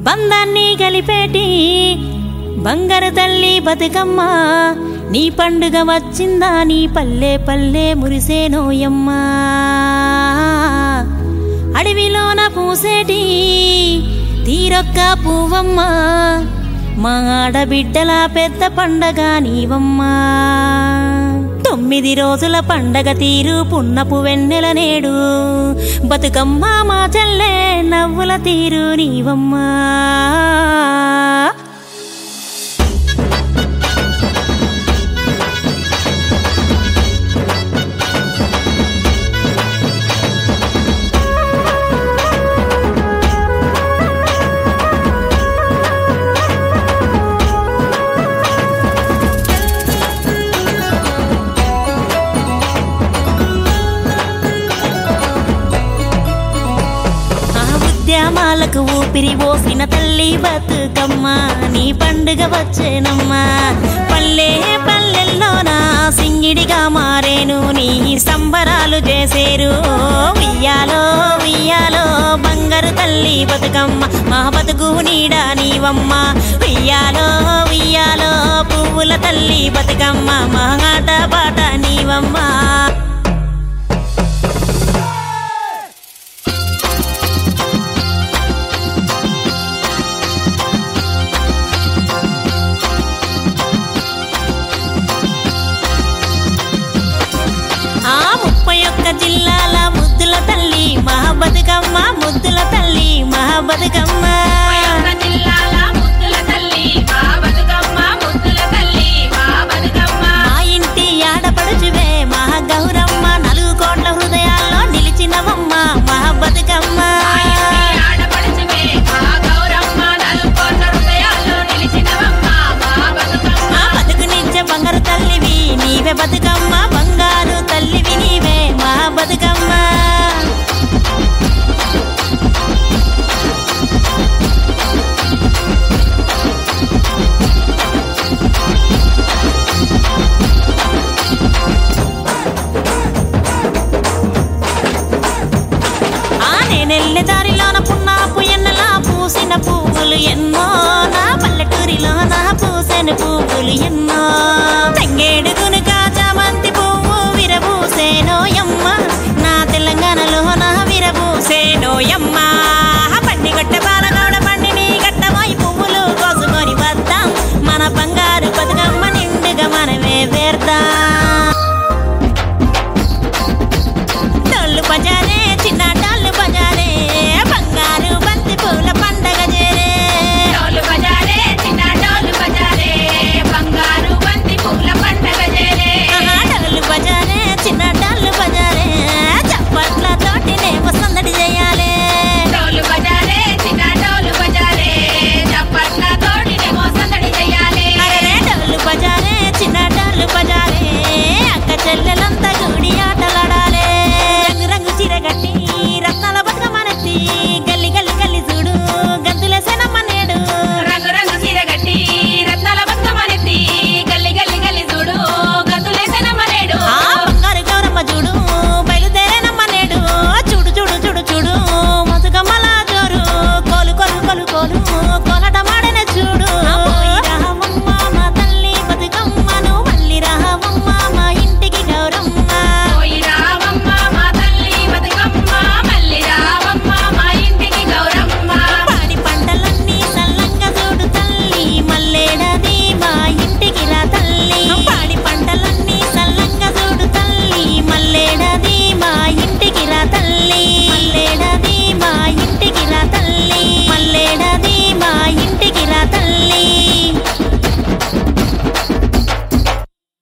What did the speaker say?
బంధాన్ని కలిపేటి బంగారు తల్లి బతుకమ్మ నీ పండుగ వచ్చిందా నీ పల్లె పల్లె మురిసేనోయమ్మా అడవిలోన పూసేటి తీరొక్క పువ్వమ్మ మా ఆడబిడ్డల పెద్ద పండగ నీవమ్మా తొమ్మిది రోజుల పండగ తీరు పున్నపు వెన్నెల నేడు బతుకమ్మ మా చెల్లె నవ్వుల తీరు నీవమ్మా ఆ ఉద్యమాలకు ఊపిరి పోసిన తల్లి బతుకమ్మ నీ పండుగ వచ్చేనమ్మా పల్లె పల్లెల్లోన సింగిడిగా మారేను నీ సంబరాలు చేసేరు ఉయ్యాలో ఉయ్యాలో బంగారు తల్లి బతుకమ్మ మా బతుకు నీడా నీవమ్మ ఉయ్యాలో ఉయ్యాలో పువ్వుల తల్లి బతుకమ్మ మా ఆట పాట నీవమ్మ ఆ ముప్పై ఒక్క జిల్లాల ముద్దుల తల్లి మహా బతుకమ్మ ముద్దుల తల్లి మహా బతుకమ్మ